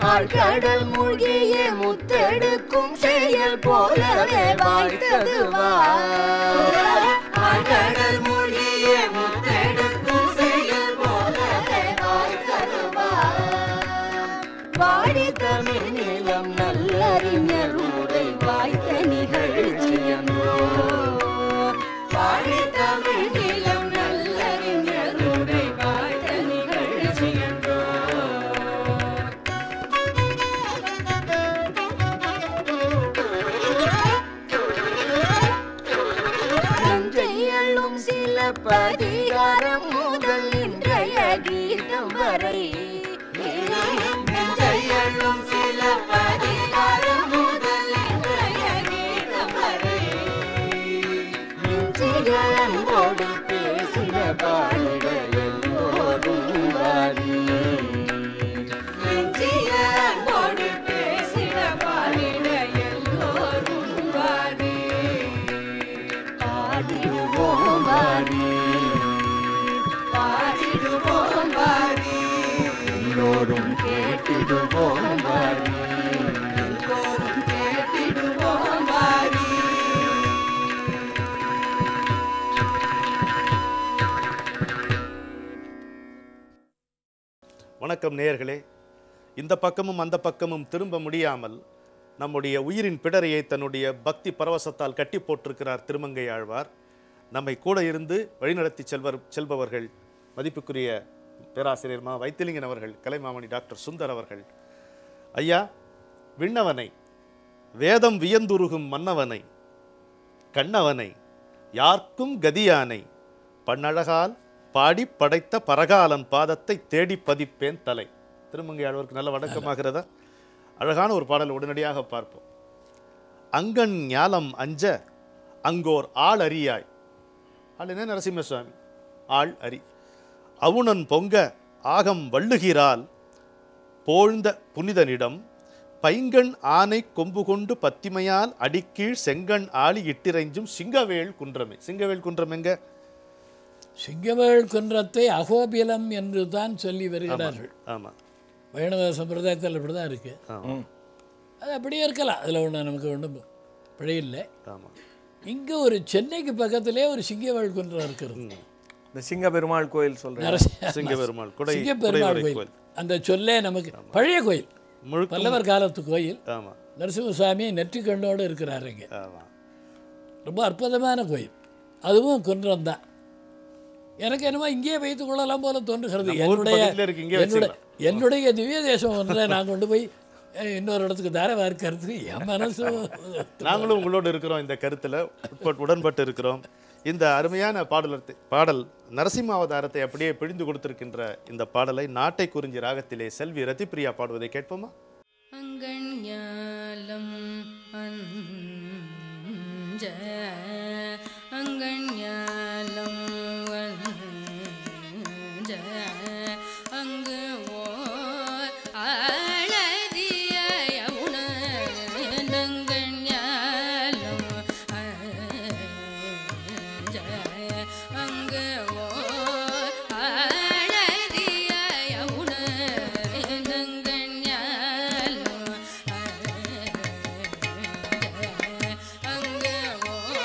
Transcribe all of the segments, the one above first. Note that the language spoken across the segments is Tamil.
ஆழ்கடல் மூழ்கிய முத்தெடுக்கும் செயல் போலவே வாய்த்தது ஆழ்கடல் மூழ்கிய முத்தெடுக்கும் செயல் போலவே வாய்த்தது வாடி தமிழ் நிலம் நல்லறிஞர் உரை வாய்த்த நிகழ்ச்சியன்றோ வாடி தமிழ் நிலம் நல்லறிஞர் உரை வாய்த்த நிகழ்ச்சியன்றோ நஞ்சையள்ளும் சில பதிகாரம் முதல் இன்றைய கீதம் வரை நஞ்சையள்ளும் சில பதிகாரம் முதல் இன்றைய கீதம் வரை நெஞ்சிகளோடு பேசின பாடிட எல்லோரும் வாரி நெஞ்சிகளோடு பேசின பாடிட எல்லோரும் வாரி பாடிடுவோம் வாரி பாடிடுவோம் வாரி எல்லோரும் கேட்டிடுவோம் வாரி எல்லோரும் கேட்டிடுவோம் வாரி வணக்கம் நேயர்களே இந்த பக்கமும் அந்த பக்கமும் திரும்ப முடியாமல் நம்முடைய உயிரின் பிடரையை தன்னுடைய பக்தி பரவசத்தால் கட்டி போட்டிருக்கிறார் திருமங்கை ஆழ்வார் நம்மை கூட இருந்து வழிநடத்தி செல்வர் செல்பவர்கள் மதிப்புக்குரிய பேராசிரியர் மா வைத்திலிங்கன் அவர்கள் கலைமாமணி டாக்டர் சுந்தர் அவர்கள் ஐயா விண்ணவனை வேதம் வியந்துருகும் மன்னவனை கண்ணவனை யார்க்கும் கதியானை பன்னழகால் பாடி படைத்த பரகாலன் பாதத்தை தேடி பதிப்பேன் தலை திருமங்கை ஆழ்வாருக்கு நல்ல வணக்கமாகிறதா அழகான ஒரு பாடல் உடனடியாக பார்ப்போம் அங்கண் ஞாலம் அஞ்ச அங்கோர் ஆள் அறியாய் ஆள் என்ன நரசிம்ம சுவாமி ஆள் அறி அவுணன் பொங்க ஆகம் வள்ளுகிறால் போழ்ந்த புனிதனிடம் பைங்கண் ஆனை கொம்பு கொண்டு பத்திமையால் அடிக்கீழ் செங்கண் ஆளி இட்டிரைஞ்சும் சிங்கவேல் குன்றமே சிங்கவேல் குன்றம் எங்க சிங்கவேள் குன்றத்தை அகோபிலம் என்று தான் சொல்லி வருகிறார்கள் ஆமா வைணவ சம்பிரதாயத்தில் அப்படி தான் இருக்கு ஆமா அது அப்படியே இருக்கலாம் அதில் ஒன்றும் நமக்கு ஒன்றும் பிழையில்லை ஆமா இங்கே ஒரு சென்னைக்கு பக்கத்திலே ஒரு சிங்கவேள் குன்றம் இருக்கிறது இந்த சிங்க பெருமாள் கோயில் சொல்றேன் நரசிம்ம சிங்க பெருமாள் குடை சிங்க பெருமாள் குடைவரை கோயில் அந்த சொல்லே நமக்கு பழைய கோயில் முழுக்க பல்லவர் காலத்து கோயில் ஆமா நரசிம்மசாமி நெற்றிக்கண்ணோடு இருக்கிறார் இங்கே ஆமா ரொம்ப அற்புதமான கோயில் அதுவும் குன்றம் தான் எனக்கு என்னமோ இங்கேயே வைத்துக் கொள்ளலாம் போல தோன்றுகிறது நம்ம ஊர் என்னுடைய பக்கத்துல இருக்கு, இங்கே என்னுடைய என்னுடைய திவ்ய தேசம் ஒன்றை நான் கொண்டு போய் அஹ், இன்னொரு இடத்துக்கு தார வார்க்கிறதுக்கு என் மனசு நாங்களும் உங்களோடு இருக்கிறோம் இந்த கருத்துல உட்பட்டு உடன்பட்டு இருக்கிறோம் இந்த அருமையான பாடலத்தை பாடல் நரசிம்ம அவதாரத்தை அப்படியே பிழிந்து கொடுத்திருக்கின்ற இந்த பாடலை நாட்டை குறிஞ்சி ராகத்திலே செல்வி ரத்திப்பிரியா பாடுவதை கேட்போமா அங்கண்யாலம் அஞ்ச அங்கண்யாலம் அஞ்ச அங்கு ஓர் ஆளறிய யமுனங்கண்யாலம் அஞ்ச அங்கு ஓர் ஆளறிய யமுனங்கண்யாலம் அங்கு ஓர்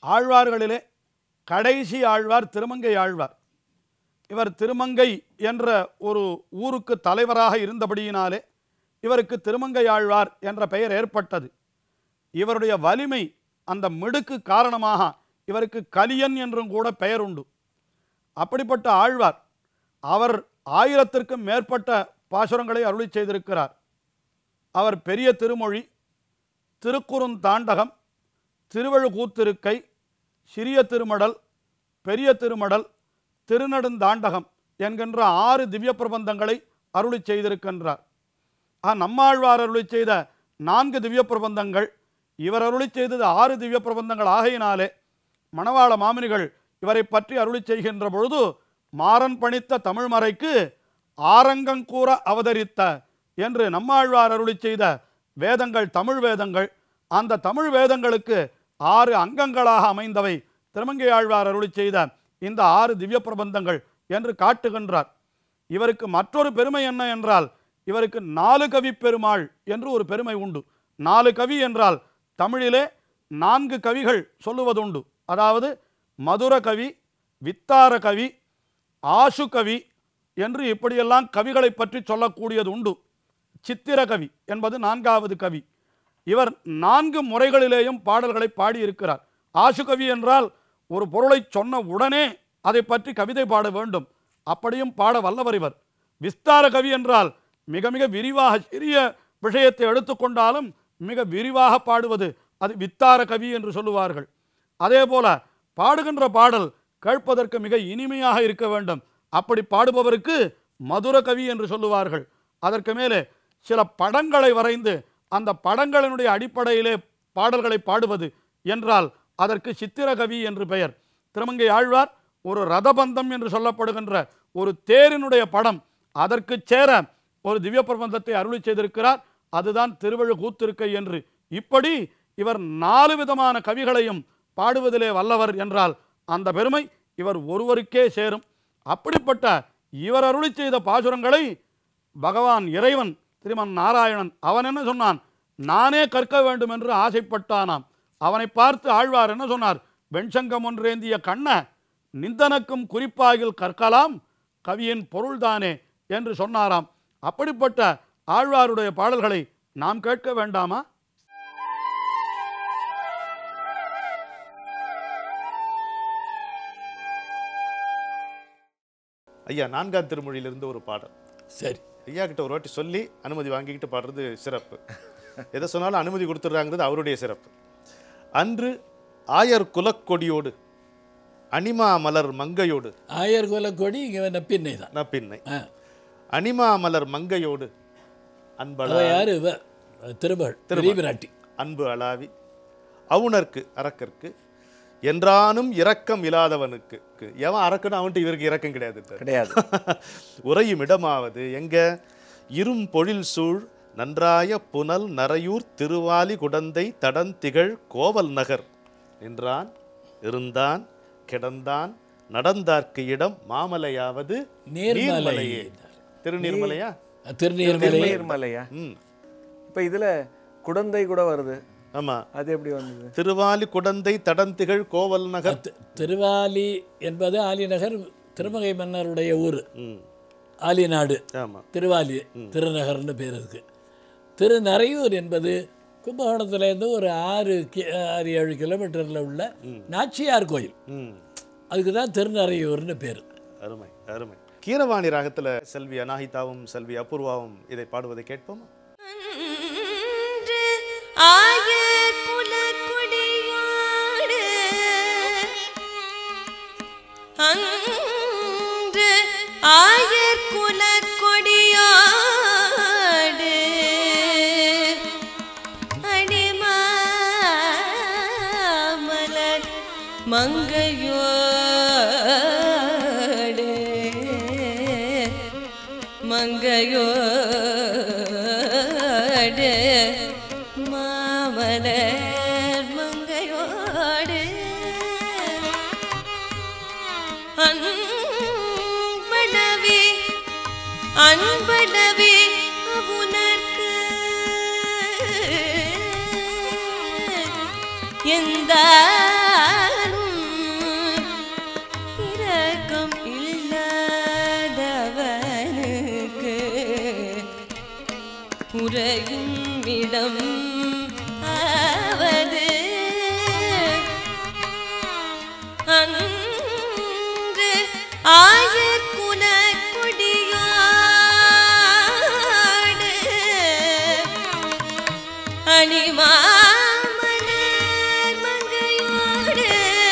ஆழ்வார்களிலே கடைசி ஆழ்வார் திருமங்கை ஆழ்வார் இவர் திருமங்கை என்ற ஒரு ஊருக்கு தலைவராக இருந்தபடியினாலே இவருக்கு திருமங்கை ஆழ்வார் என்ற பெயர் ஏற்பட்டது இவருடைய வலிமை அந்த மிடுக்கு காரணமாக இவருக்கு கலியன் என்றும் கூட பெயர் உண்டு அப்படிப்பட்ட ஆழ்வார் அவர் ஆயிரத்திற்கும் மேற்பட்ட பாசுரங்களை அருளி செய்திருக்கிறார் அவர் பெரிய திருமொழி திருக்குறுந்தாண்டகம் திருவழுக்கூத்திருக்கை சிறிய திருமடல் பெரிய திருமடல் திருநெடுந்தாண்டகம் என்கின்ற ஆறு திவ்ய பிரபந்தங்களை அருளி செய்திருக்கின்றார் ஆ நம்மாழ்வார் அருளி செய்த நான்கு திவ்ய பிரபந்தங்கள் இவர் அருளி செய்தது ஆறு திவ்ய பிரபந்தங்கள் ஆகையினாலே மணவாள மாமுனிகள் இவரை பற்றி அருளி செய்கின்ற பொழுது மாறன் பணித்த தமிழ்மறைக்கு ஆரங்கங்கூற அவதரித்த என்று நம்மாழ்வார் அருளி செய்த வேதங்கள் தமிழ் வேதங்கள் அந்த தமிழ் வேதங்களுக்கு ஆறு அங்கங்களாக அமைந்தவை திருமங்கை ஆழ்வார் அருளி செய்த இந்த ஆறு திவ்ய பிரபந்தங்கள் என்று காட்டுகின்றார் இவருக்கு மற்றொரு பெருமை என்ன என்றால் இவருக்கு நாலு கவி பெருமாள் என்று ஒரு பெருமை உண்டு நாலு கவி என்றால் தமிழிலே நான்கு கவிகள் சொல்லுவதுண்டு அதாவது மதுர கவி வித்தார கவி ஆசு கவி என்று இப்படியெல்லாம் கவிகளை பற்றி சொல்லக்கூடியது உண்டு சித்திர கவி என்பது நான்காவது கவி இவர் நான்கு முறைகளிலேயும் பாடல்களை பாடியிருக்கிறார் ஆசு கவி என்றால் ஒரு பொருளை சொன்ன உடனே அதை பற்றி கவிதை பாட வேண்டும் அப்படியும் பாட வல்லவர் இவர் விஸ்தார கவி என்றால் மிக மிக விரிவாக சிறிய விஷயத்தை எடுத்துக்கொண்டாலும் மிக விரிவாக பாடுவது அது வித்தார கவி என்று சொல்லுவார்கள் அதே போல பாடுகின்ற பாடல் கேட்பதற்கு மிக இனிமையாக இருக்க வேண்டும் அப்படி பாடுபவருக்கு மதுர கவி என்று சொல்லுவார்கள் அதற்கு மேலே சில படங்களை வரைந்து அந்த படங்களினுடைய அடிப்படையிலே பாடல்களை பாடுவது என்றால் அதற்கு சித்திரகவி என்று பெயர் திருமங்கை ஆழ்வார் ஒரு ரதபந்தம் என்று சொல்லப்படுகின்ற ஒரு தேரினுடைய படம் அதற்கு சேர ஒரு திவ்ய பிரபந்தத்தை அருளி செய்திருக்கிறார் அதுதான் திருவழு கூத்திருக்கை என்று இப்படி இவர் நாலு விதமான கவிகளையும் பாடுவதிலே வல்லவர் என்றால் அந்த பெருமை இவர் ஒருவருக்கே சேரும் அப்படிப்பட்ட இவர் அருளி செய்த பாசுரங்களை பகவான் இறைவன் திருமன் நாராயணன் அவன் என்ன சொன்னான் நானே கற்க வேண்டும் என்று ஆசைப்பட்டானாம் அவனை பார்த்து ஆழ்வார் என்ன சொன்னார் வெண்சங்கம் ஒன்றேந்திய கண்ண நிந்தனக்கும் குறிப்பாகில் கற்கலாம் கவியின் பொருள்தானே என்று சொன்னாராம் அப்படிப்பட்ட ஆழ்வாருடைய பாடல்களை நாம் கேட்க வேண்டாமா ஐயா நான்காம் திருமொழியிலிருந்து ஒரு பாடல் சரி ஐயா கிட்ட ஒரு வாட்டி சொல்லி அனுமதி வாங்கிக்கிட்டு பாடுறது சிறப்பு எதை சொன்னாலும் அனுமதி கொடுத்துட்றாங்கிறது அவருடைய சிறப்பு அன்று ஆயர் குலக்கொடியோடு அனிமா மலர் மங்கையோடு ஆயர் குல கொடி இங்கே நப்பின்னை தான் நப்பின்னை ஆ அனிமா மலர் மங்கையோடு அன்பள அவ யார் இவ திருமகள் பெரிய பிராட்டி அன்பு அளாவி அவுணர்க்கு அரக்கர்க்கு என்றானும் இரக்கம் இல்லாதவனுக்கு எவன் அரக்கனும் அவன்கிட்ட இவருக்கு இரக்கம் கிடையாது கிடையாது உறையும் இடமாவது எங்க இரும் பொழில் சூழ் நன்றாய புனல் நரையூர் திருவாலி குடந்தை தடன் திகழ் கோவல் நகர் நின்றான் இருந்தான் கிடந்தான் நடந்தார்க்கு இடம் மாமலையாவது நீர்மலை நீர்மலையே திருநீர்மலையா திருநீர்மலை நீர்மலையா ம் இப்போ இதுல குடந்தை கூட வருது ஆமா அது எப்படி வந்தது திருவாலி குடந்தை தடன் திகழ் கோவல் நகர் தி- திருவாலி என்பது ஆலிநகர் திருமகை மன்னருடைய ஊர் ம் ஆலிநாடு ஆமா திருவாலி திருநகர்னு பேர் இருக்கு திருநறையூர் என்பது கும்பகோணத்துலேருந்து ஒரு ஆறு கி- ஆறு ஏழு கிலோமீட்டரில் உள்ள நாச்சியார் கோயில் ம் அதுக்கு தான் திருநறையூர்னு பேர் அருமை அருமை கீரவாணி ராகத்துல செல்வி அனாஹிதாவும் செல்வி அபூர்வாவும் இதை பாடுவதை கேட்போமா அன்று ஆய குலக்குடியோடு அன்று ஆயர் குலக்கொடியோடு அடிமாமலர் மங்கையோடு மங்கையோடு மாமலர் மங்கையோடு அன்படவே அன்படவே அவுனர்க்கு எந்த உறையும் இடம் ஆவது அன்று ஆயர்குல கொடியாடு அணிமாமலர் மங்கையோடு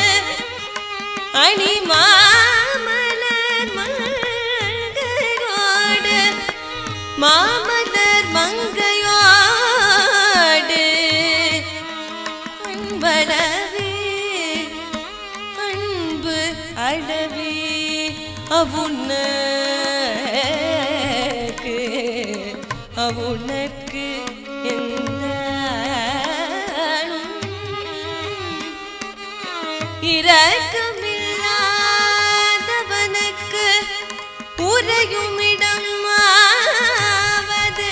அணிமாமலர் மங்கையோடு மாமலர் மங்கையோடு அன்படவே அன்பு அடவே அவுனக்கு அவுனக்கு எந்தானும் இரக்கமில்லாதவனுக்கு உறையுமிடம் ஆவது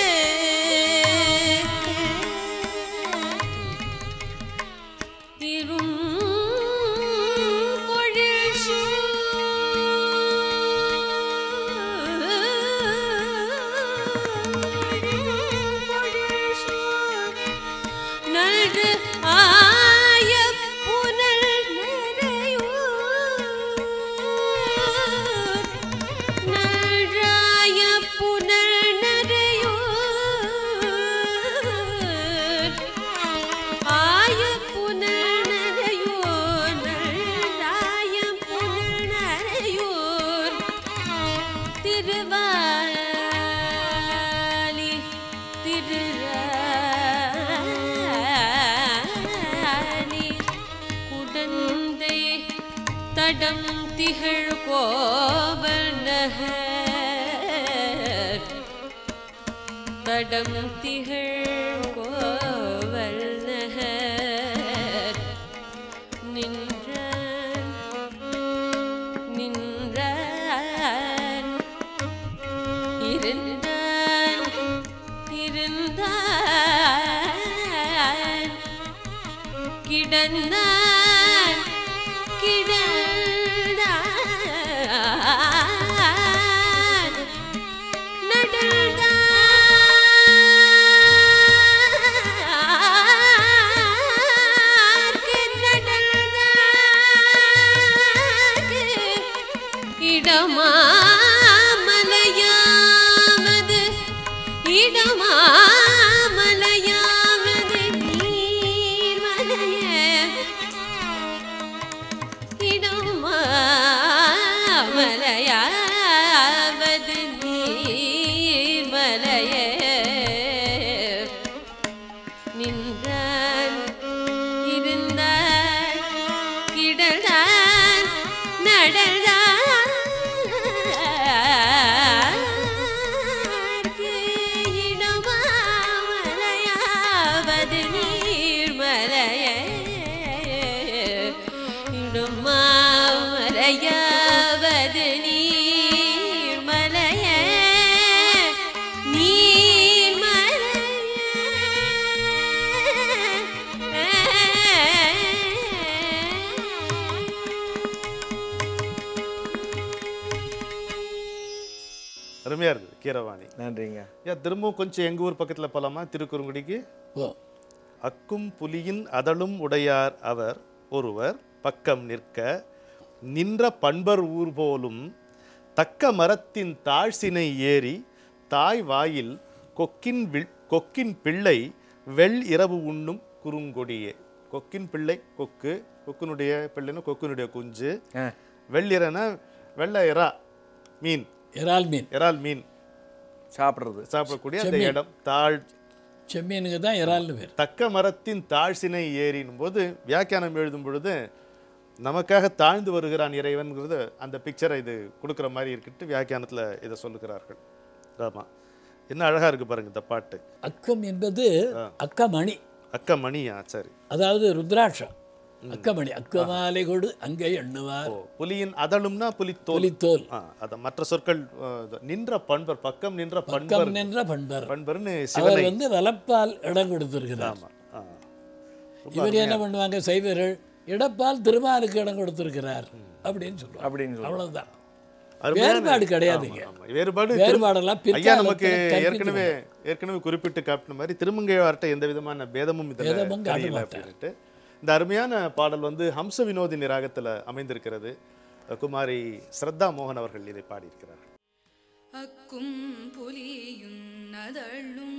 இரும் பொழில் சூழ் நல்கு ஆய புனல் நிறையூர் நல்றாய புனல் நிறையூர் ஆய புனல் நிறையூர் நல்றாய புனல் நிறையூர் திருவாலி திருராணி குடந்தை தடம் திகழ் கோவல் நகர் தடம் திகழ் கோவல் நகர் நின்றான் நின்றான் இருந்தான் இருந்தான் கிடந்தான் கிடந்தான் நடந்தான் இடமாமலையாவது இடமாமலையாவது நீர்மலைய இடமாமலையாவது நீர்மலைய நின்றான் இருந்தான் கிடந்தான் நடந்தான் இடமாமலையாவது நீர்மலைய இடமாமலையாவது நீர்மலைய அருமையா இருக்குது கீரவாணி நன்றிங்க ஏன் திரும்பவும் கொஞ்சம் எங்க ஊர் பக்கத்துல போலாமா திருக்குறுங்குடிக்கு ஓ அக்கும் புலியின் அதழும் உடையார் அவர் ஒருவர் பக்கம் நிற்க நின்ற பண்பர் ஊர் போலும் தக்க மரத்தின் தாழ்சினை ஏறி தாய் வாயில் கொக்கின் வில் கொக்கின் பிள்ளை வெள் இரவு உண்ணும் குறுங்கொடியே கொக்கின் பிள்ளை கொக்கு கொக்கினுடைய பிள்ளைன்னு கொக்கினுடைய குஞ்சு ஆ வெள்ளிரனா வெள்ளை இறா மீன் இறால் மீன் இறால் மீன் சாப்பிட்றது சாப்பிடக்கூடிய அந்த இடம் தாழ் செம்மீனுக்கு தான் இறால்னு பேர் தக்க மரத்தின் தாழ்சினை ஏறினும் போது வியாக்கியானம் எழுதும் பொழுது நமக்காக தாழ்ந்து வருகிறான் இறைவன்கிறது அந்த பிக்சரை இது கொடுக்குற மாதிரி இருக்கிட்டு வியாக்கியானத்தில் இதை சொல்லுகிறார்கள் ஆமா என்ன அழகா இருக்கு பாருங்க இந்த பாட்டு அக்கம் என்பது அக்கமணி அக்க மணியா சரி அதாவது ருத்ராட்சம் அக்கமணி அக்கமாலை கொடு அங்கே எண்ணுவார் ஓ புலியின் அதழும்னா புலித்தோல் புலித்தோல் ஆ, அத மற்ற சொற்கள் ஆ, இது, நின்ற பண்பர் பக்கம் நின்ற பண்பர் பக்கம் நின்ற பண்பர் பண்பர்னு அவர் சிவனை வந்து வலப்பால் இடம் கொடுத்திருக்கிறார் ஆமா ஆ. இவர் என்ன பண்ணுவாங்க சைவர்கள் இடப்பால் திருமாலுக்கு இடம் கொடுத்திருக்கிறார் அப்படின்னு சொல்லுவாங்க அப்படின்னு சொல்லுவாங்க. அவ்வளவுதான் அருமையான- வேறுபாடு கிடையாதுங்க. ஆமா, ஆமா. வேறுபாடு வேறுபாடெல்லாம் திரு- ஐயா நமக்கு பிற்காலத்துல ஏற்கனவே ஏற்கனவே குறிப்பிட்டு காட்டின மாதிரி திருமங்கையார்ட்ட எந்த விதமான பேதமும் இதுல பேதமும் காட்ட தெரியல மாட்டார். அப்படின்ட்டு இந்த அருமையான பாடல் வந்து ஹம்ச வினோதினி ராகத்துல அமைந்திருக்கிறது குமாரி ஸ்ரத்தா மோகன் அவர்கள் இதை பாடியிருக்கிறார் அக்கும் புலியும் நதழும்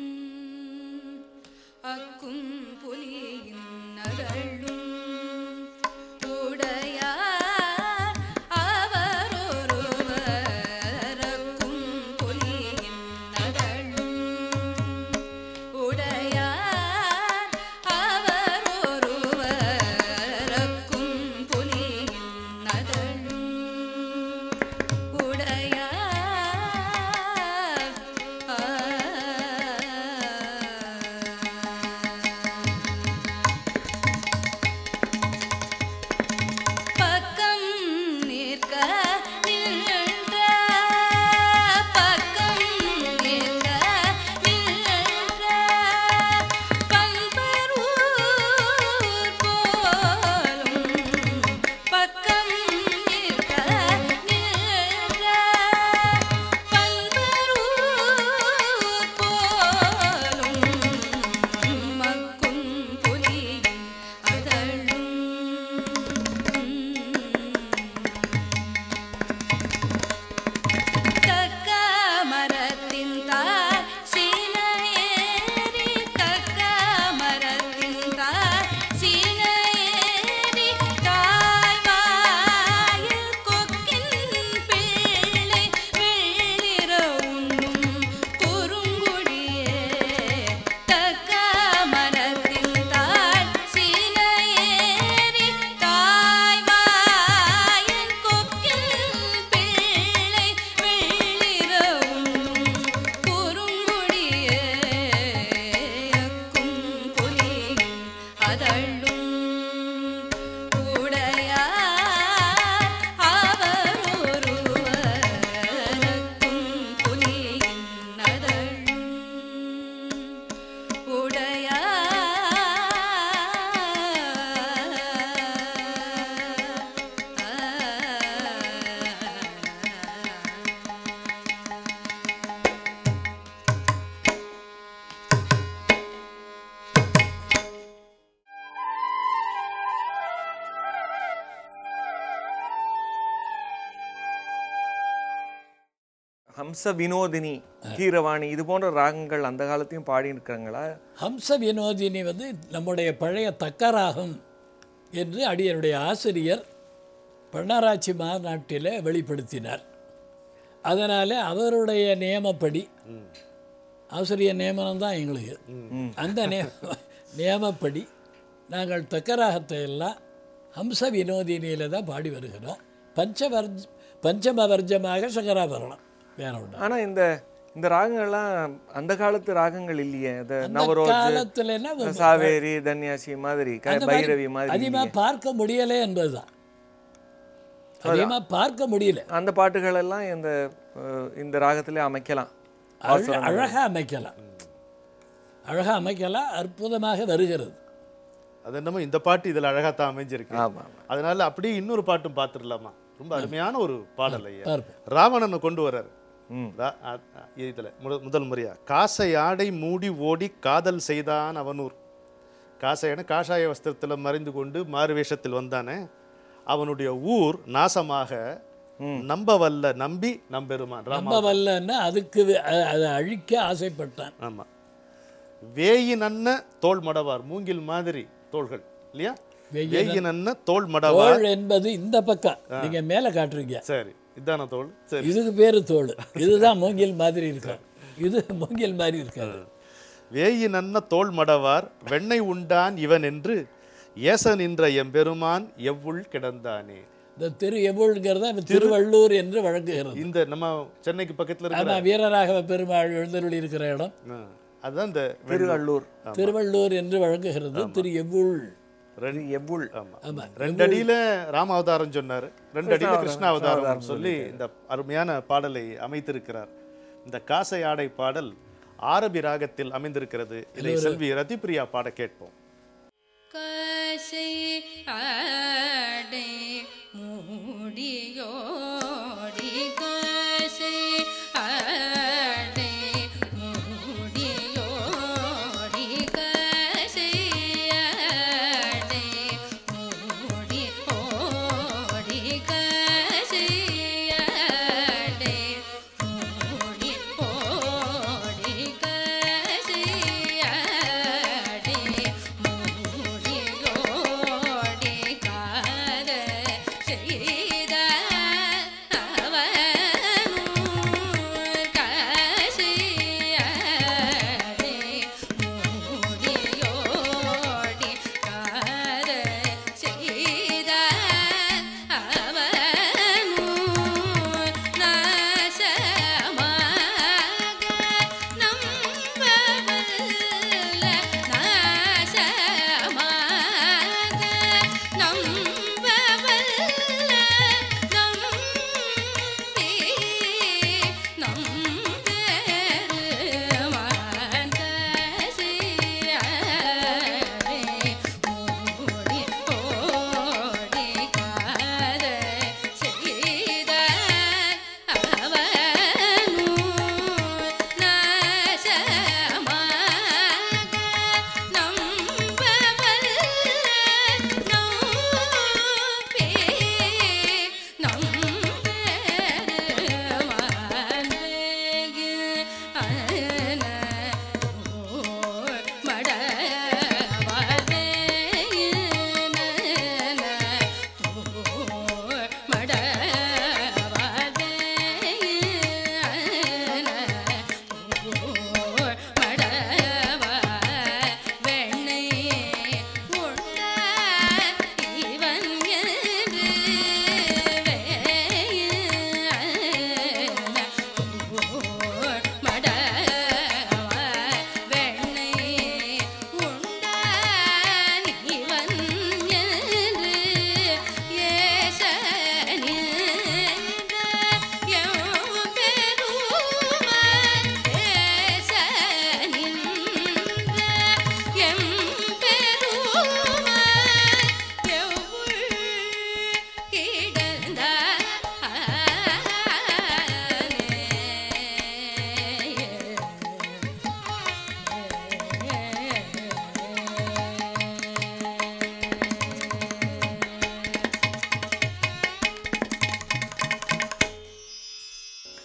அக்கும் புலியும் நதழும் உடையார் அவரொருவர் அக்கும் புலியும் நதழும் உடையார் அவரொருவர் அக்கும் புலியும் நதழும் உடையார் பக்கம் நிற்க நின்ற பக்கம் நிற்க நின்ற பண்பரூர் போலும் பக்கம் நிற்க நின்ற பண்பரூர் போலும் மக்கும் புலியும் அதழும் தக்க மரத்தின் தார் சீனையேறி தக்க மரத்தின் தார் சீனையேறி தாய்வாயில் கொக்கின் பிள்ளை வெள்ளிர உண்ணும் குறுங்குடியே தக்க மரத்தின் தார் சீனையேறி தாய்வாயில் கொக்கின் பிள்ளை வெள்ளிர உண்ணும் குறுங்குடியே அக்கும் புலியும் அதழும் உடையார் அவரொருவருக்கும் புலியின் அதழும் உடையார் ஹம்ச வினோதினி கீரவாணி இது போன்ற ராகங்கள் அந்த காலத்தையும் பாடி இருக்கிறாங்களா ஹம்ச வினோதினி வந்து நம்முடைய பழைய தக்கராகம் என்று அடியனுடைய ஆசிரியர் பண்ணாராய்ச்சி மாநாட்டில் வெளிப்படுத்தினார் அதனால் அவருடைய நியமப்படி ஆசிரியர் நியமனம் தான் எங்களுக்கு அந்த நியம நியமப்படி நாங்கள் தக்கராகத்தை எல்லாம் ஹம்ச வினோதினியில் தான் பாடி வருகிறோம் பஞ்சவர்ஜ பஞ்சமவர்ஜமாக சங்கராபரணம் வேற ஒன்று ஆனா இந்த இந்த ராகங்கள்லாம் அந்த காலத்து ராகங்கள் இல்லையே இந்த அந்த நவரோஜ் காலத்துலன்னா சாவேரி தன்யாசி மாதிரி க- அந்த பைரவி மாதிரி அதிகமாக இல்லையே. பார்க்க முடியலை என்பதுதான் அதிகமாக பார்க்க முடியல அந்த பாட்டுகள் எல்லாம் இந்த அஹ், இந்த ராகத்திலே அமைக்கலாம் அழ அழகாக அமைக்கலாம் அழகாக அமைக்கலாம் அற்புதமாக வருகிறது அது என்னமோ இந்த பாட்டு இதுல அழகாத்தான் அமைஞ்சிருக்கு ஆமா ஆமா அதனால அப்படியே இன்னொரு பாட்டும் பார்த்துடலாமா ரொம்ப அருமையான ஒரு பாடல் ஐயா பார்ப்போம் ராவணனை கொண்டு வர்றாரு ம். ரா- அ- அ- இதுல முத- முதல் முறையா காசை ஆடை மூடி ஓடி காதல் செய்தான் அவனூர் காசையான காஷாய வஸ்திரத்துல மறைந்து கொண்டு மாறு வேஷத்தில் வந்தானே அவனுடைய ஊர் நாசமாக நம்ப வல்ல நம்பி நம்பெருமான் ராமா நம்ம வல்லன்னா அதுக்கு வே- அ- அதை அழிக்க ஆசைப்பட்டான் ஆமா வேயினன்ன தோல் மடவார் மூங்கில் மாதிரி தோள்கள் இல்லையா வேயின- வேயினன்ன தோல் மடவார் தோள் என்பது இந்த பக்கம் நீங்க மேலே காட்டுறீங்க சரி இதான தோல் சரி இதுக்கு பேரு தோள் இதுதான் மூங்கில் மாதிரி இருக்கு இது மூங்கில் மாதிரி இருக்காது வேயினன்ன தோல் மடவார் வெண்ணெய் உண்டான் இவன் என்று ஏச நின்ற எம்பெருமான் எவ்வுள் கிடந்தானே இந்த திரு எவ்வளவுங்கிறத திருவள்ளூர் என்று வழங்குகிறது இந்த நம்ம சென்னைக்கு பக்கத்துல இருக்கிற ஆமா வீரராகவ பெருமாள் எழுந்தருளி இருக்கிற இடம் ஆ, அதுதான் இந்த திருவள்ளூர் திருவள்ளூர் என்று வழங்குகிறது திரு எவ்வுள் திரு எவ்வுள் ஆமா ஆமா ரெண்டு அடியில ராம அவதாரம் சொன்னாரு ரெண்டு அடியில கிருஷ்ண அவதாரம் சொல்லி இந்த அருமையான பாடலை அமைத்திருக்கிறார் இந்த காசை ஆடை பாடல் ஆரபி ராகத்தில் அமைந்திருக்கிறது இதை செல்வி ரதிப்பிரியா பாட கேட்போம் காசை ஆடை மூடியோடி கா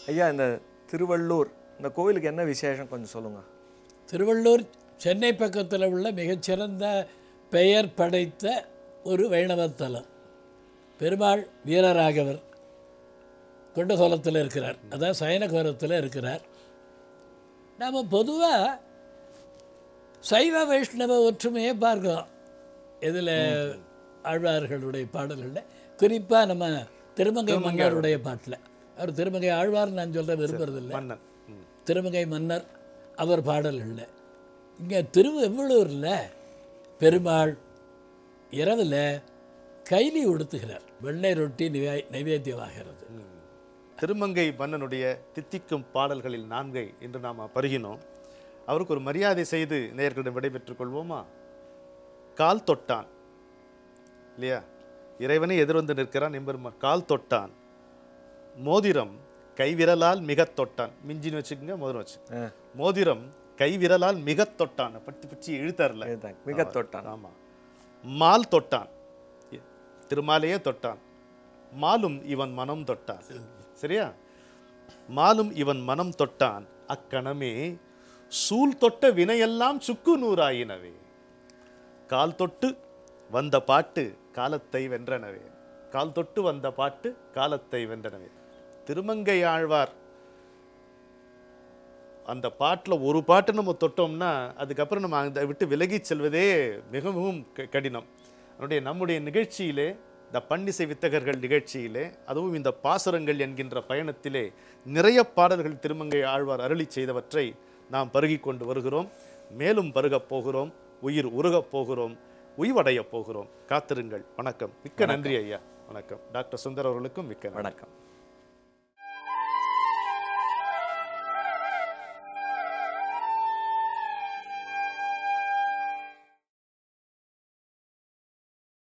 ஐயா இந்த திருவள்ளூர் இந்த கோவிலுக்கு என்ன விசேஷம் கொஞ்சம் சொல்லுங்க திருவள்ளூர் சென்னை பக்கத்தில் உள்ள மிகச்சிறந்த பெயர் படைத்த ஒரு வைணவத்தலம் பெருமாள் வீரராகவர் கொண்டசோலத்தில் இருக்கிறார் அதான் சயனகோரத்தில் இருக்கிறார் நாம் பொதுவாக சைவ வைஷ்ணவ ஒற்றுமையை பார்க்கிறோம் இதில் ஆழ்வார்களுடைய பாடல்களில் குறிப்பாக நம்ம திருமங்கை மன்னருடைய பாட்டில் அவர் திருமங்கை ஆழ்வார் நான் சொல்ல விரும்புறதில்லை மன்னன் ம். திருமங்கை மன்னர் அவர் பாடல்களில் இங்கே திருவெவ்வளூரில் பெருமாள் இரவில் கைலி உடுத்துகிறார் வெள்ளை ரொட்டி நிவே நைவேத்தியமாகிறது திருமங்கை மன்னனுடைய தித்திக்கும் பாடல்களில் நான்கை இன்று நாம் பருகினோம் அவருக்கு ஒரு மரியாதை செய்து நேயர்களிடம் விடைபெற்றுக் கொள்வோமா கால் தொட்டான் இல்லையா இறைவனை எதிர்வந்து நிற்கிறான் எம்பெருமான் கால் தொட்டான் மோதிரம் கைவிரலால் மிகத் தொட்டான் மிஞ்சின்னு வச்சுக்கோங்க மோதிரம் வச்சு ஆ. மோதிரம் கைவிரலால் மிகத் தொட்டான் பட்டு பிடிச்சி இழுத்தார்ல இதுதான், மிகத் தொட்டான். ஆமா மால் தொட்டான் திருமாலையே தொட்டான் மாலும் இவன் மனம் தொட்டான் சரியா மாலும் இவன் மனம் தொட்டான் அக்கணமே சூல் தொட்ட வினையெல்லாம் சுக்கு நூறாயினவே கால் தொட்டு வந்த பாட்டு காலத்தை வென்றனவே கால் தொட்டு வந்த பாட்டு காலத்தை வென்றனவே திருமங்கை ஆழ்வார் அந்த பாட்டில் ஒரு பாட்டு நம்ம தொட்டோம்னா அதுக்கப்புறம் நம்ம அதை விட்டு விலகிச் செல்வதே மிகவும் க- கடினம் அதனுடைய நம்முடைய நிகழ்ச்சியிலே இந்த பன்னிசை வித்தகர்கள் நிகழ்ச்சியிலே அதுவும் இந்த பாசுரங்கள் என்கின்ற பயணத்திலே நிறைய பாடல்கள் திருமங்கை ஆழ்வார் அருளி செய்தவற்றை நாம் பருகிக் கொண்டு வருகிறோம் மேலும் பருகப் போகிறோம் உயிர் உருகப் போகிறோம் உய்வடையப் போகிறோம் காத்திருங்கள் வணக்கம் மிக்க நன்றி ஐயா வணக்கம் டாக்டர் சுந்தர் அவர்களுக்கும் மிக்க நன்றி வணக்கம்